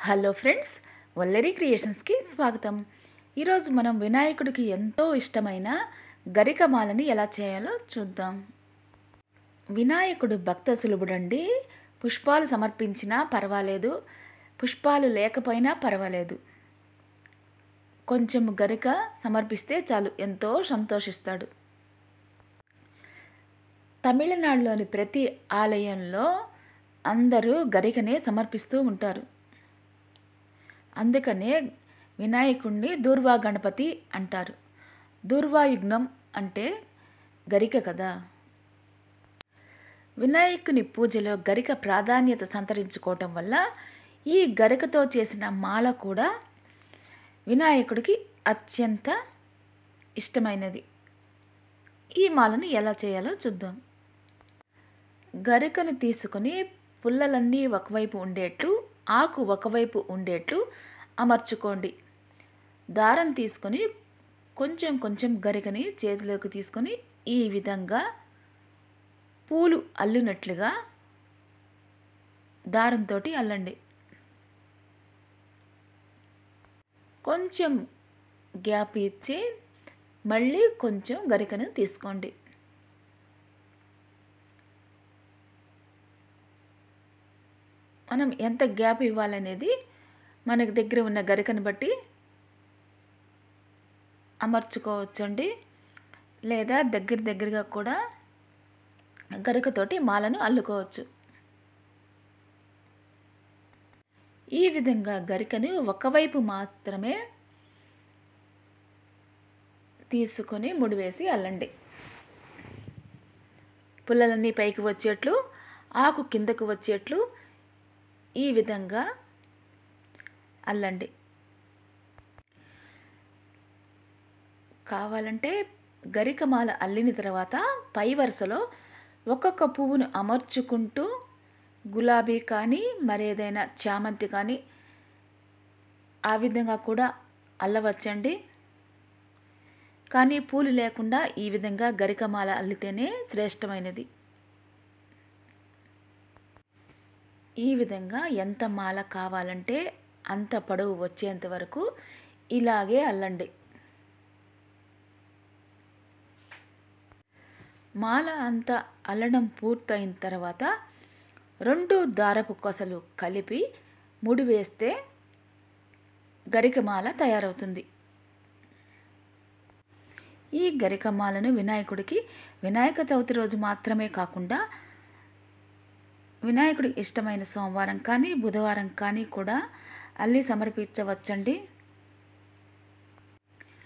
hello friends వల్లరి క్రియేషన్స్కి స్వాగతం ఈరోజు మనం వినాయకుడికి ఎంతో ఇష్టమైన గరికమాలని ఎలా చేయాలో చూద్దాం వినాయకుడు భక్త సులభుడండి పుష్పాలు సమర్పించినా పర్వాలేదు పుష్పాలు లేకపోయినా పర్వాలేదు కొంచెం గరిక సమర్పిస్తే చాలు ఎంతో సంతోషిస్తాడు తమిళనాడులోని ప్రతి ఆలయంలో అందరూ గరికనే సమర్పిస్తూ ఉంటారు అందుకనే వినాయకుణ్ణి దూర్వా గణపతి అంటారు దూర్వాయుగ్నం అంటే గరిక కదా వినాయకుని పూజలో గరిక ప్రాధాన్యత సంతరించుకోవటం వల్ల ఈ గరికతో చేసిన మాల కూడా వినాయకుడికి అత్యంత ఇష్టమైనది ఈ మాలను ఎలా చేయాలో చూద్దాం గరికను తీసుకొని పుల్లలన్నీ ఒకవైపు ఉండేట్లు ఆకు ఒకవైపు ఉండేట్లు అమర్చుకోండి దారం తీసుకొని కొంచెం కొంచెం గరికని చేతిలోకి తీసుకొని ఈ విధంగా పూలు అల్లినట్లుగా దారంతో అల్లండి కొంచెం గ్యాప్ ఇచ్చి మళ్ళీ కొంచెం గరికను తీసుకోండి మనం ఎంత గ్యాప్ ఇవ్వాలనేది మనకి దగ్గర ఉన్న గరికను బట్టి అమర్చుకోవచ్చండి లేదా దగ్గర దగ్గరగా కూడా గరికతోటి మాలను అల్లుకోవచ్చు ఈ విధంగా గరికను ఒకవైపు మాత్రమే తీసుకొని ముడివేసి అల్లండి పుల్లలన్నీ పైకి వచ్చేట్లు ఆకు కిందకు వచ్చేట్లు ఈ విధంగా అల్లండి కావాలంటే గరికమాల అల్లిన తర్వాత పై వరుసలో ఒక్కొక్క పువ్వును అమర్చుకుంటూ గులాబీ కానీ మరేదైనా చామంతి కానీ ఆ విధంగా కూడా అల్లవచ్చండి కానీ పూలు లేకుండా ఈ విధంగా గరికమాల అల్లితేనే శ్రేష్టమైనది ఈ విధంగా ఎంత మాల కావాలంటే అంత పొడవు వచ్చేంత వరకు ఇలాగే అల్లండి మాల అంతా అల్లడం పూర్తయిన తర్వాత రెండు దారపు కొసలు కలిపి ముడి వేస్తే గరికమాల తయారవుతుంది ఈ గరికమాలను వినాయకుడికి వినాయక చవితి రోజు మాత్రమే కాకుండా వినాయకుడికి ఇష్టమైన సోమవారం కానీ బుధవారం కానీ కూడా అల్లి సమర్పించవచ్చండి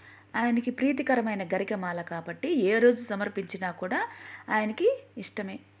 ఆయనకి ప్రీతికరమైన గరికమాల కాబట్టి ఏ రోజు సమర్పించినా కూడా ఆయనకి ఇష్టమే